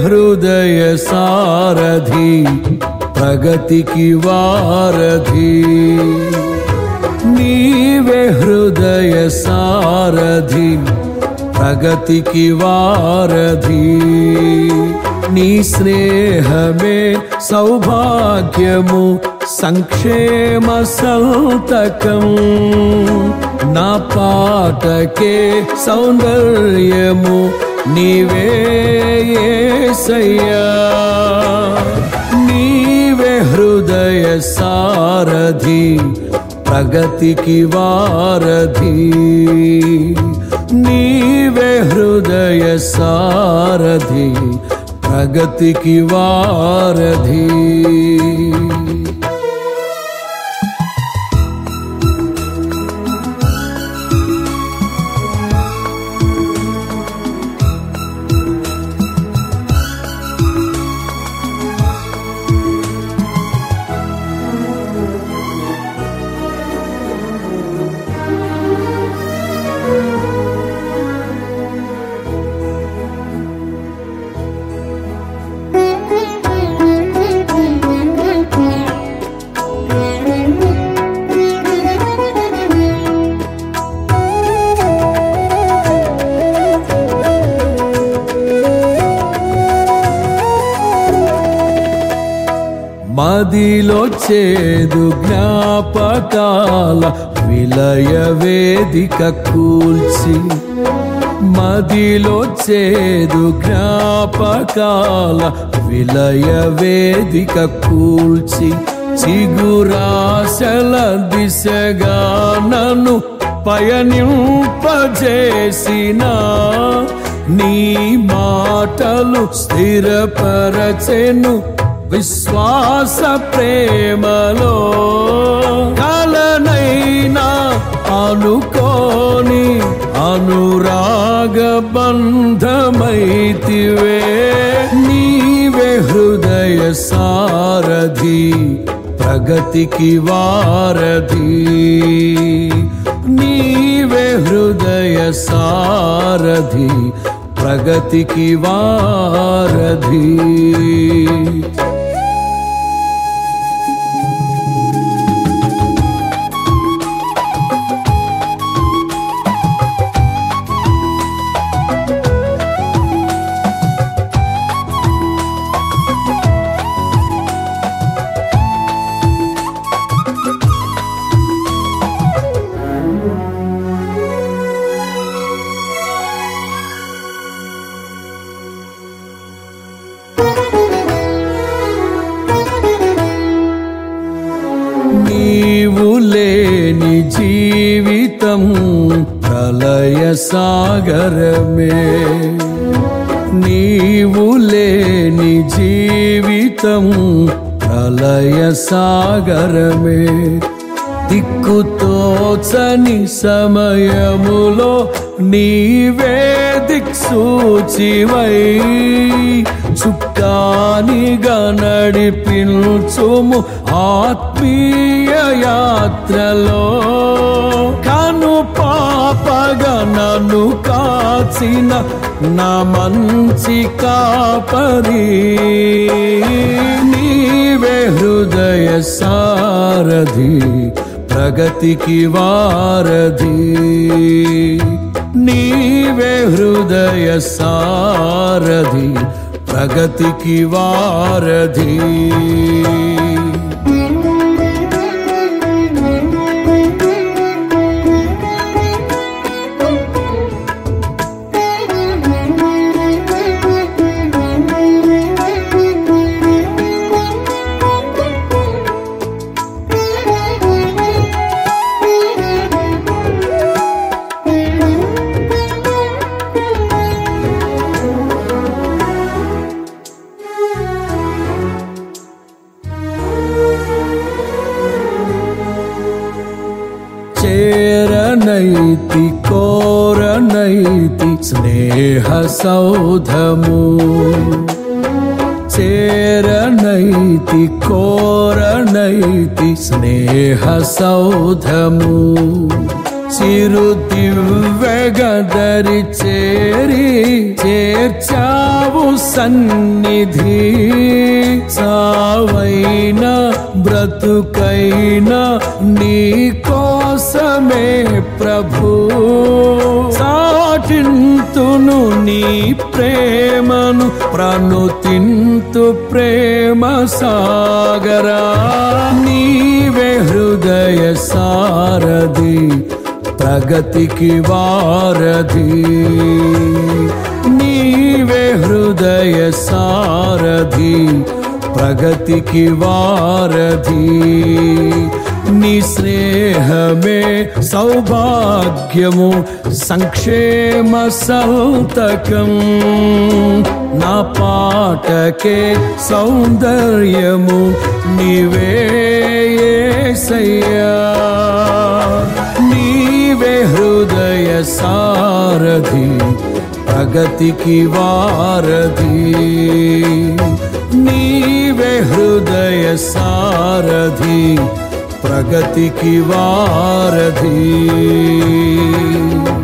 హృదయ సారథి ప్రగతికి వారధి నీవే హృదయ సారథి ప్రగతికి వారధి నీ స్నేహమే సౌభాగ్యము సంక్షేమ సంతకం నా పాటకే సౌందర్యము నీవే యేసయ్యా నీవే హృదయ సారథి ప్రగతికి వారధి నీవే హృదయ సారథి ప్రగతికి వారధి మదిలో చేదు జ్ఞాపకాల విలయ వేదిక కూల్చి మదిలో చేదు జ్ఞాపకాల విలయ వేదిక కూల్చి చిగురాశల దిశగా నన్ను పయనింపజేసిన నీ మాటలు స్థిరపరచెను విశ్వాస ప్రేమలో కలనైనా అనుకోని అనురాగ బంధమైతివే నీవే హృదయ సారథి ప్రగతికి వారధి నీవే హృదయ సారథి ప్రగతికి వారధి నీవు లేని జీవితం ప్రళయ సాగరమే నీవు లేని జీవితం ప్రళయ సాగరమే దిక్కుతోచని సమయములో నీవే దిక్సూచివై చుక్కానిగా నడిపించుము ఆత్మీయ యాత్రలో కను పాపగా నన్ను కాచిన నా మంచి కాపరి నీవే హృదయ సారథి ప్రగతికి వారధి నీవే హృదయ సారథి ప్రగతికి వారధి చేరనైతి కోరనైతి స్నేహ సౌధము చేరనైతి కోరనైతి స్నేహ సౌధము చిరు దివ్యగదరి చేరి చేర్చావు సన్నిధి సావైన బ్రతుకైన నీ కోసమే ప్రభు సాటింతును నీ ప్రేమను ప్రనుతింతు ప్రేమ సాగరా నీవే హృదయ సారథి ప్రగతికి వారధి నీవే హృదయ సారథి ప్రగతికి వారధి నీ స్నేహమే సౌభాగ్యము సంక్షేమ సంతకం నా పాటకే సౌందర్యము నీవే యేసయ్యా నీవే హృదయ సారథి ప్రగతికి వారధి నీవే హృదయ సారథి ప్రగతికి వారధి